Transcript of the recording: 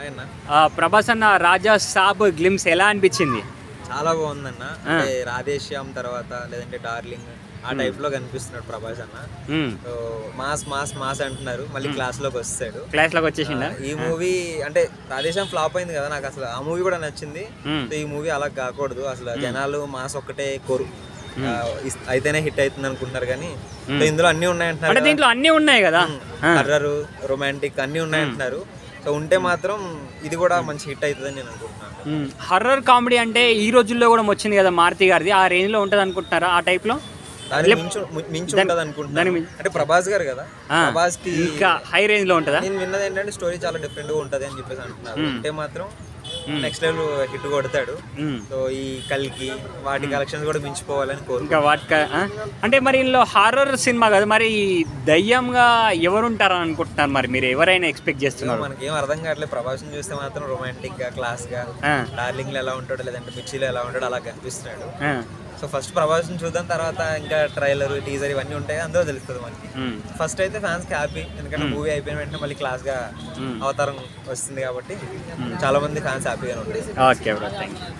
అన్న ఆ, ప్రభాస్ అన్న రాజా సాబ్ గ్లిమ్స్ ఎలా అనిపించింది చాలా బాగుందన్న అంటే రాధేశ్యామ్ తర్వాత లేదంటే డార్లింగ్ ఆ టైప్ లో కనిపిస్తున్నాడు ప్రభాస్ అన్న hmm. So mass mass mass అంటున్నారు మళ్ళీ క్లాస్ లోకి వస్తాడు క్లాస్లోకి వచ్చేసిందా ఈ మూవీ అంటే రాధేశ్యామ్ ఫ్లాప్ అయింది కదా నాకు అసలు ఆ మూవీ కూడా నచ్చింది మ్మ్. సో ఈ మూవీ అలా కాకూడదు అసలు జనాలు మాస్ ఒక్కటే కోరు ఆ, ఇస్- అయితేనే హిట్ అవుతుంది అనుకుంటున్నారు కానీ సో ఇందులో అన్ని ఉన్నాయంటున్నారు అంటే దీంట్లో అన్నీ ఉన్నాయి కదా హర్రర్ రొమాంటిక్ అన్ని ఉన్నాయంటున్నారు సో ఉంటే మాత్రం ఇది కూడా మంచి హిట్ అవుతుందని నేను అనుకుంటున్నాను హర్రర్ కామెడీ అంటే ఈ రోజుల్లో కూడా వచ్చింది కదా మారుతి గారిది ఆ రేంజ్ లో ఉంటుంది అనుకుంటున్నారా ఆ టైప్ లో దానికి మించు మించి ఉంటుంది అనుకుంటున్నాను అంటే ప్రభాస్ గారు కదా ఆ. ప్రభాస్ కి ఇంకా హై రేంజ్ లో ఉంటుందా నేను విన్నది ఏంటంటే స్టోరీ చాలా డిఫరెంట్ గా ఉంటది అని చెప్పేసి అంటున్నారు ఉంటే మాత్రం నెక్స్ట్ లెవెల్ హిట్ కొడతాడు మ్మ్. సో ఈ కల్కి వాటి కలెక్షన్స్ కూడా మించిపోవాలని కోరుకుంటున్నాను ఇంకా వాటిక ఆ? అంటే మరి ఇందులో హారర్ సినిమా కదా మరి ఈ దయ్యంగా ఎవరు ఉంటారని అనుకుంటున్నారు మరి మీరు ఎవరైనా ఎక్స్పెక్ట్ చేస్తున్నారు మనకి ఏం అర్థం కావట్లేదు ప్రభాస్ చూస్తే మాత్రం రొమాంటిక్ గా క్లాస్ గా ఆ, డార్లింగ్ లో ఎలా ఉంటాడు లేదంటే మిర్చిలో ఎలా ఉంటాడు అలా కనిపిస్తున్నాడు ఆ, సో ఫస్ట్ ప్రభాస్ చూద్దాం తర్వాత ఇంకా ట్రైలర్ టీజర్ ఇవన్నీ ఉంటాయి అందులో తెలుస్తుంది మనకి మ్మ్. ఫస్ట్ అయితే ఫ్యాన్స్ కి హ్యాపీ ఎందుకంటే మూవీ అయిపోయిన వెంటనే మళ్ళీ క్లాస్ గా అవతారం వస్తుంది కాబట్టి చాలా మంది ఫ్యాన్స్ హ్యాపీగా ఉంటారు ఓకే బ్రో థ్యాంక్ యూ